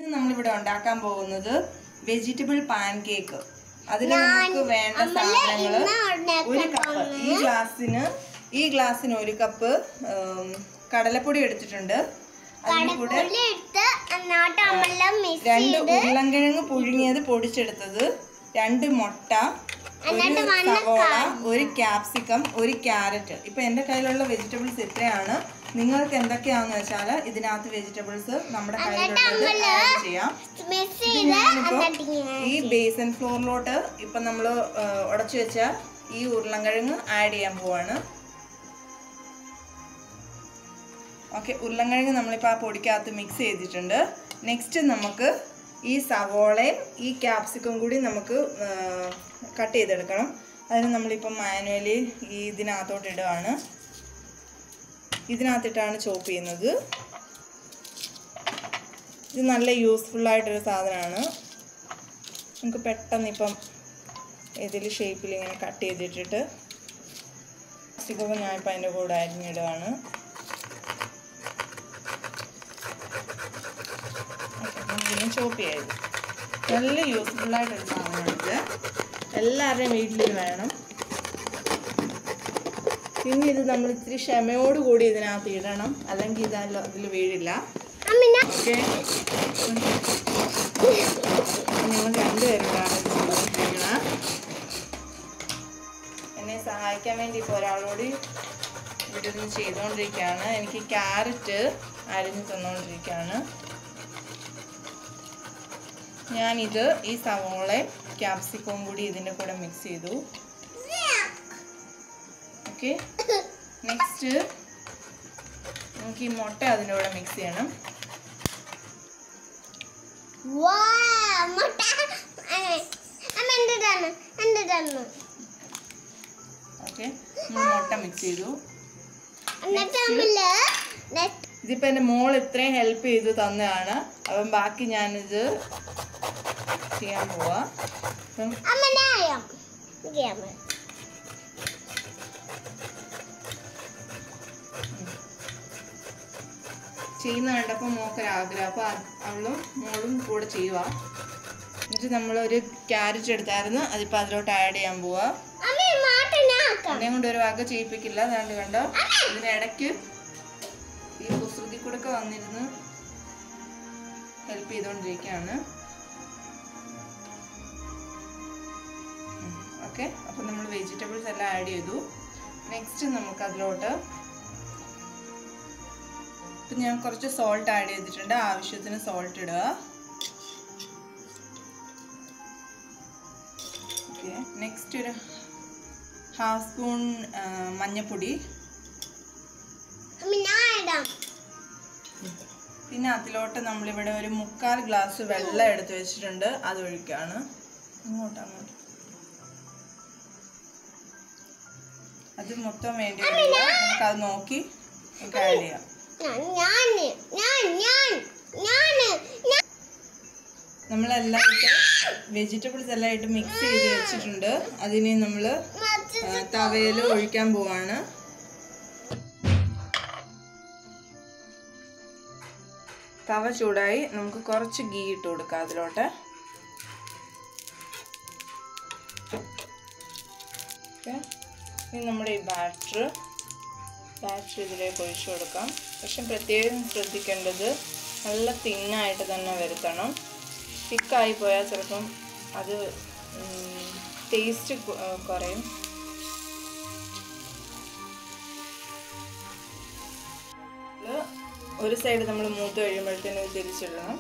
നമ്മളിവിടെ ഉണ്ടാക്കാൻ പോകുന്നത് വെജിറ്റബിൾ പാൻ കേക്ക് അതിന് നമുക്ക് വേണ്ട സാധനങ്ങൾ ഒരു കപ്പ് ഈ ഗ്ലാസ്സിന് ഈ ഗ്ലാസ്സിന് ഒരു കപ്പ് ഉം, കടലപ്പൊടി എടുത്തിട്ടുണ്ട് അതിന് കൂടെ എടുത്ത് എന്നിട്ട് നമ്മളെല്ലാം മിക്സ് രണ്ട് ഉരുളൻകിഴങ്ങ് പുഴുങ്ങിയത് പൊടിച്ചെടുത്തത് രണ്ട് മുട്ട ഒരു സവോള ഒരു ക്യാപ്സിക്കം ഒരു ക്യാരറ്റ് ഇപ്പൊ എന്റെ കയ്യിലുള്ള വെജിറ്റബിൾസ് ഇത്രയാണ് നിങ്ങൾക്ക് എന്തൊക്കെയാണെന്ന് വെച്ചാൽ ഇതിനകത്ത് വെജിറ്റബിൾസ് നമ്മുടെ കയ്യിലുള്ളത് ആഡ് ചെയ്യാം മിക്സ് ഇത് ചെയ്ത് ഞാനിപ്പോ എന്നിട്ട് ഇങ്ങനെ ഈ ബേസൻ ഫ്ലോറിലോട്ട് ഇപ്പൊ നമ്മൾ ഉടച്ചു വെച്ച ഈ ഉരുളൻകിഴങ്ങ് ആഡ് ചെയ്യാൻ പോവാണ് ഓക്കെ ഉരുളൻകിഴങ്ങ് നമ്മളിപ്പോൾ ആ പൊടിക്കകത്ത് മിക്സ് ചെയ്തിട്ടുണ്ട് നെക്സ്റ്റ് നമുക്ക് ഈ സവോളയും ഈ ക്യാപ്സിക്കും കൂടി നമുക്ക് കട്ട് ചെയ്തെടുക്കണം അതിന് നമ്മളിപ്പോൾ മാനുവലി ഈ ഇതിനകത്തോട്ട് ഇടുകയാണ് ഇതിനകത്തിട്ടാണ് ചോപ്പ് ചെയ്യുന്നത് ഇത് നല്ല യൂസ്ഫുൾ ആയിട്ടൊരു സാധനമാണ് നമുക്ക് പെട്ടെന്ന് ഇപ്പം ഇതിൽ ഷേപ്പിൽ ഇങ്ങനെ കട്ട് ചെയ്തിട്ടിട്ട് സ്റ്റിക്കൊക്കെ ഞാനിപ്പോൾ അതിൻ്റെ കൂടെ അരിഞ്ഞിടുകയാണ് ഇതിനെ ചോപ്പ് ചെയ്ത് നല്ല യൂസ്ഫുൾ ആയിട്ടൊരു സാധനമാണിത് എല്ലാവരുടെയും വീട്ടിൽ ഇത് വേണം പിന്നെ ഇത് നമ്മൾ ഇത്തിരി ക്ഷമയോടുകൂടി ഇതിനകത്ത് ഇടണം അല്ലെങ്കിൽ ഇതല്ല ഇതിൽ വീഴില്ല അമ്മിന ഓക്കെ ഞങ്ങൾ രണ്ടുപേരുണ്ടാണ് ഇത് ചെയ്തുകൊണ്ടിരിക്കുന്നത് എന്നെ സഹായിക്കാൻ വേണ്ടി ഇപ്പോൾ ഒരാളോട് ഇവിടെ ഇത് ചെയ്തുകൊണ്ടിരിക്കുകയാണ് എനിക്ക് ക്യാരറ്റ് അരിഞ്ഞ് തന്നുകൊണ്ടിരിക്കുകയാണ് ഞാനിത് ഈ സവോളയും ക്യാപ്സിക്കവും കൂടി ഇതിൻ്റെ കൂടെ മിക്സ് ചെയ്തു ഓക്കെ നെക്സ്റ്റ് നമുക്ക് ഈ മുട്ട അതിൻ്റെ കൂടെ മിക്സ് ചെയ്യണം വാ മുട്ട അമ്മ എൻ്റെ തന്നു എൻ്റെ തന്നു ഓക്കെ നമ്മൾ മുട്ട മിക്സ് ചെയ്തു എന്നിട്ട് നമ്മള് നെക്സ്റ്റ് ഇതിപ്പോൾ എൻ്റെ മോൾ ഇത്രയും ഹെൽപ്പ് ചെയ്ത് തന്നതാണ് അപ്പം ബാക്കി ഞാനിത് ചെയ്യാൻ പോവാ അപ്പം അമ്മനെ അറിയാം ചെയ്യാം ചെയ്യുന്ന കണ്ടപ്പോൾ മോക്കൊരാഗ്രഹം അപ്പോൾ അവളും മോളും കൂടെ ചെയ്യുക എന്നിട്ട് നമ്മളൊരു ക്യാരറ്റ് എടുത്തായിരുന്നു അതിപ്പോൾ അതിലോട്ട് ആഡ് ചെയ്യാൻ പോവാ അമ്മ മാട്ടനാക്കാം എന്നെ കൊണ്ട് ഒരു വക ചെയ്യിപ്പിക്കില്ല അതാണ്ട് കണ്ടോ ഇതിനിടയ്ക്ക് ഈ കുസൃതി കൂടെ വന്നിരുന്ന് ഹെൽപ്പ് ചെയ്തുകൊണ്ടിരിക്കുകയാണ് ഓക്കെ അപ്പം നമ്മൾ വെജിറ്റബിൾസ് എല്ലാം ആഡ് ചെയ്തു നെക്സ്റ്റ് നമുക്ക് അതിലോട്ട് ഇപ്പം ഞാൻ കുറച്ച് സോൾട്ട് ആഡ് ചെയ്തിട്ടുണ്ട് ആവശ്യത്തിന് സോൾട്ട് ഇടുക ഓക്കെ നെക്സ്റ്റ് ഒരു ഹാഫ് സ്പൂൺ മഞ്ഞൾപ്പൊടി അമ്മ ഞാൻ ഇടാം പിന്നെ അതിലോട്ട് നമ്മളിവിടെ ഒരു മുക്കാൽ ഗ്ലാസ് വെള്ളം എടുത്ത് വെച്ചിട്ടുണ്ട് അത് ഒഴിക്കുകയാണ് ഇങ്ങോട്ട് അങ്ങോട്ട് അത് മൊത്തം വേണ്ടി വരില്ല നമുക്കത് നോക്കി നമുക്ക് ആഡ് ചെയ്യാം ഞാൻ ഞാൻ ഞാൻ ഞാൻ ഞാൻ നമ്മളെല്ലാം ഇട്ട് വെജിറ്റബിൾസ് എല്ലാം ഇട്ട് മിക്സ് ചെയ്ത് വെച്ചിട്ടുണ്ട് അതിനെ നമ്മൾ തവയിൽ ഒഴിക്കാൻ പോവാണ് തവ ചൂടായി നമുക്ക് കുറച്ച് ഗീ ഇട്ട് കൊടുക്കാം അതിലോട്ട് ഓക്കെ ഇനി നമ്മുടെ ഈ ബാറ്റർ ബാറ്റർ ഇതിലേക്ക് ഒഴിച്ചു കൊടുക്കാം പക്ഷെ പ്രത്യേകം ശ്രദ്ധിക്കേണ്ടത് നല്ല തിന്നായിട്ട് തന്നെ വരുത്തണം തിക്കായി പോയാൽ ചിലപ്പം അത് ടേസ്റ്റ് കുറയും ഇത് ഒരു സൈഡ് നമ്മൾ മൂത്ത് കഴിയുമ്പോഴത്തേനും ഇത് തിരിച്ചിടണം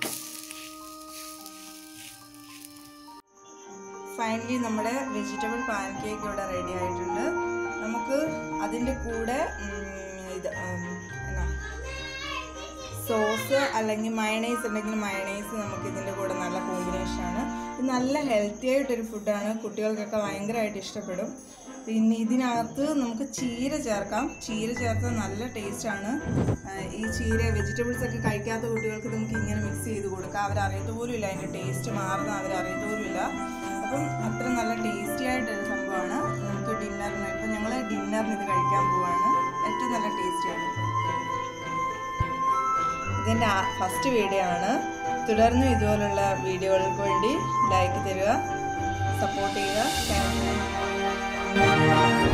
ഫൈനലി നമ്മുടെ വെജിറ്റബിൾ പാൻ കേക്ക് ഇവിടെ റെഡി ആയിട്ടുണ്ട് നമുക്ക് അതിൻ്റെ കൂടെ ഉം, ഇത് ഉം, എന്നാ സോസ് അല്ലെങ്കിൽ മയണൈസ് ഉണ്ടെങ്കിൽ മയണൈസ് നമുക്ക് ഇതിൻ്റെ കൂടെ നല്ല കോമ്പിനേഷനാണ് ഇത് നല്ല ഹെൽത്തി ആയിട്ടൊരു ഫുഡാണ് കുട്ടികൾക്കൊക്കെ ഭയങ്കരമായിട്ട് ഇഷ്ടപ്പെടും പിന്നെ ഇതിനകത്ത് നമുക്ക് ചീര ചേർക്കാം ചീര ചേർത്താൽ നല്ല ടേസ്റ്റാണ് ഈ ചീര വെജിറ്റബിൾസ് ഒക്കെ കഴിക്കാത്ത കുട്ടികൾക്ക് നമുക്ക് ഇങ്ങനെ മിക്സ് ചെയ്ത് കൊടുക്കാം അവരറിയത്ത് പോലും ഇല്ല അതിൻ്റെ ടേസ്റ്റ് മാറുന്ന അവരറിയത്ത് പോലും ഇല്ല അപ്പം അത്ര നല്ല ടേസ്റ്റി ആയിട്ടൊരു സംഭവമാണ് നമുക്ക് ഡിന്നറിന് ഇപ്പം ഞങ്ങൾ ഡിന്നറിന് ഇത് കഴിക്കാൻ പോവാണ് ഏറ്റവും നല്ല ടേസ്റ്റിയാണ് ഇതിൻ്റെ ഫസ്റ്റ് വീഡിയോ ആണ് തുടർന്നും ഇതുപോലുള്ള വീഡിയോകൾക്ക് വേണ്ടി ലൈക്ക് തരിക സപ്പോർട്ട് ചെയ്യുക താങ്ക് യു